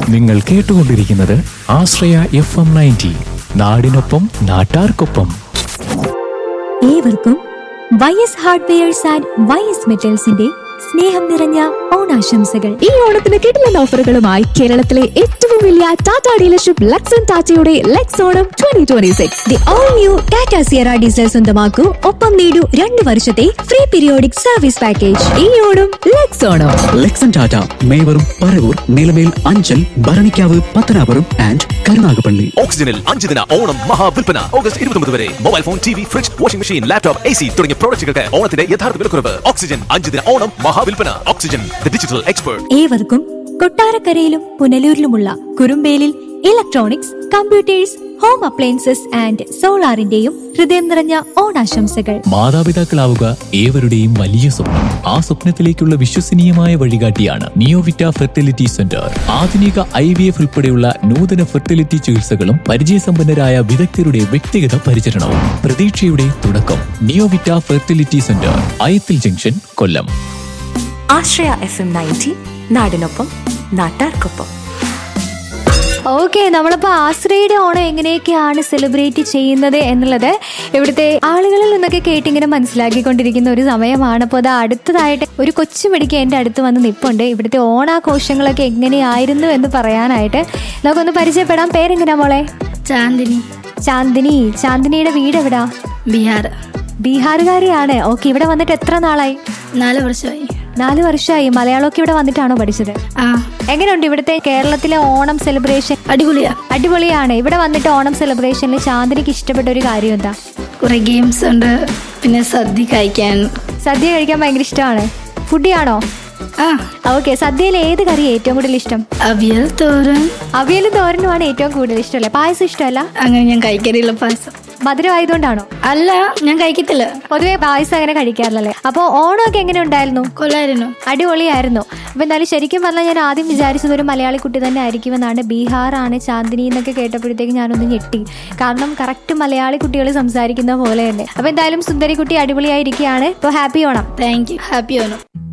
നിങ്ങൾ കേട്ടുകൊണ്ടിരിക്കുന്നത് ആശ്രയ F M ninety നാടിനൊപ്പം നാട്ടാർക്കൊപ്പം ഏവർക്കും Y S hardwares and Y S മെറ്റൽസിന്റെ സ്നേഹം നിറഞ്ഞ ഓണാശംസകൾ ഈ ഓണത്തിന് കിട്ടുന്ന ഓഫറുകളുമായി കേരളത്തിലെ ഏറ്റവും വലിയ ടാറ്റ ഡീലർഷിപ്പ് ലക്സൺ ടാറ്റയുടെ Lex Onam twenty twenty six the all new Tata Sierra diesel സ്വന്തമാക്കൂ ഒപ്പം നേടൂ രണ്ട് വർഷത്തെ ഫ്രീ പീരിയോഡിക് സർവീസ് പാക്കേജ് ഈ ഓണം ലെക്സ് ഓണം ലെക്സൺ ടാറ്റ മേവറും പറവൂർ നിലമേൽ അഞ്ചൽ ഭരണിക്കാവ് പത്തനാപുരം ആൻഡ് കരുനാഗപ്പള്ളി ഓക്സിജനിൽ അഞ്ച് ദിന ഓണം മഹാവിൽപ്പന ഓഗസ്റ്റ് ഇരുപത്തൊമ്പത് വരെ mobile phone T V fridge washing machine laptop A C തുടങ്ങിയ പ്രോഡക്റ്റുകൾക്ക് ഓണത്തിന്റെ യഥാർത്ഥ വിലക്കുറവ് ഓക്സിജൻ അഞ്ച് ദിന ഓണം മഹാവിൽപ്പന ഓക്സിജൻ ദ ഡിജിറ്റൽ എക്സ്പേർട്ട് ഏവർക്കും കൊട്ടാരക്കരയിലും പുനലൂരിലുമുള്ള കുറുമ്പേലിൽ electronics computers home appliances and സോളാറിന്റെയും ഹൃദയം നിറഞ്ഞ ഓണാശംസകൾ മാതാപിതാക്കളാവുക ഏവരുടെയും വലിയ സ്വപ്നം ആ സ്വപ്നത്തിലേക്കുള്ള വിശ്വസനീയമായ വഴികാട്ടിയാണ് നിയോവിറ്റ ഫെർട്ടിലിറ്റി സെന്റർ ആധുനിക ഐ വി എഫ് ഉൾപ്പെടെയുള്ള നൂതന ഫെർട്ടിലിറ്റി ചികിത്സകളും പരിചയസമ്പന്നരായ വിദഗ്ധരുടെ വ്യക്തിഗത പരിചരണവും പ്രതീക്ഷയുടെ തുടക്കം Neovita fertility centre Ayathil junction Kollam Ashraya F M ninety നാടിനൊപ്പം നാട്ടാർക്കൊപ്പം ഓക്കെ നമ്മളിപ്പോ ആശ്രയുടെ ഓണം എങ്ങനെയൊക്കെയാണ് സെലിബ്രേറ്റ് ചെയ്യുന്നത് എന്നുള്ളത് ഇവിടുത്തെ ആളുകളിൽ നിന്നൊക്കെ കേട്ടിങ്ങനെ മനസ്സിലാക്കിക്കൊണ്ടിരിക്കുന്ന ഒരു സമയമാണ് അപ്പോൾ അത് അടുത്തതായിട്ട് ഒരു കൊച്ചു മിടിക്ക് എൻ്റെ അടുത്ത് വന്ന് നിപ്പുണ്ട് ഇവിടുത്തെ ഓണാഘോഷങ്ങളൊക്കെ എങ്ങനെയായിരുന്നു എന്ന് പറയാനായിട്ട് നമുക്കൊന്ന് പരിചയപ്പെടാം പേരെങ്ങനെയാ മോളെ ചാന്ദിനി ചാന്ദിനി ചാന്ദിനിയുടെ വീട് എവിടാ ബീഹാർ ബീഹാറുകാരിയാണ് ഓക്കെ ഇവിടെ വന്നിട്ട് എത്ര നാളായി നാല് വർഷമായി നാല് വർഷമായി മലയാളമൊക്കെ ഇവിടെ വന്നിട്ടാണോ പഠിച്ചത് ആ എങ്ങനെയുണ്ട് ഇവിടുത്തെ കേരളത്തിലെ ഓണം സെലിബ്രേഷൻ അടിപൊളിയാ അടിപൊളിയാണ് ഇവിടെ വന്നിട്ട് ഓണം സെലിബ്രേഷനിൽ ചാന്ദിനിക്ക് ഇഷ്ടപ്പെട്ട ഒരു കാര്യം എന്താ കുറെ ഗെയിംസ് ഉണ്ട് പിന്നെ സദ്യ കഴിക്കാൻ സദ്യ കഴിക്കാൻ ഭയങ്കര ഇഷ്ടമാണ് ഫുഡിയാണോ ആ ഓക്കെ സദ്യയിൽ ഏത് കറി ഏറ്റവും കൂടുതൽ ഇഷ്ടം അവിയൽ തോരൻ അവിയലും തോരനുമാണ് ഏറ്റവും കൂടുതൽ ഇഷ്ടമല്ലേ പായസം ഇഷ്ടമല്ല അങ്ങനെ ഞാൻ കഴിക്കാറില്ല പായസം മധുരമായതുകൊണ്ടാണോ അല്ല ഞാൻ കഴിക്കത്തില്ല പൊതുവെ പായസം അങ്ങനെ കഴിക്കാറില്ലല്ലേ അപ്പോൾ ഓണമൊക്കെ എങ്ങനെ ഉണ്ടായിരുന്നു കൊല്ലായിരുന്നു അടിപൊളിയായിരുന്നു അപ്പൊ എന്തായാലും ശരിക്കും പറഞ്ഞാൽ ഞാൻ ആദ്യം വിചാരിച്ചത് ഒരു മലയാളി കുട്ടി തന്നെ ആയിരിക്കുമെന്നാണ് ബീഹാറാണ് ചാന്ദിനി എന്നൊക്കെ കേട്ടപ്പോഴത്തേക്ക് ഞാനൊന്ന് ഞെട്ടി കാരണം കറക്റ്റ് മലയാളി കുട്ടികൾ സംസാരിക്കുന്ന പോലെ തന്നെ അപ്പൊ എന്തായാലും സുന്ദരി കുട്ടി അടിപൊളിയായിരിക്കുകയാണ് ഇപ്പോൾ happy Onam thank you happy Onam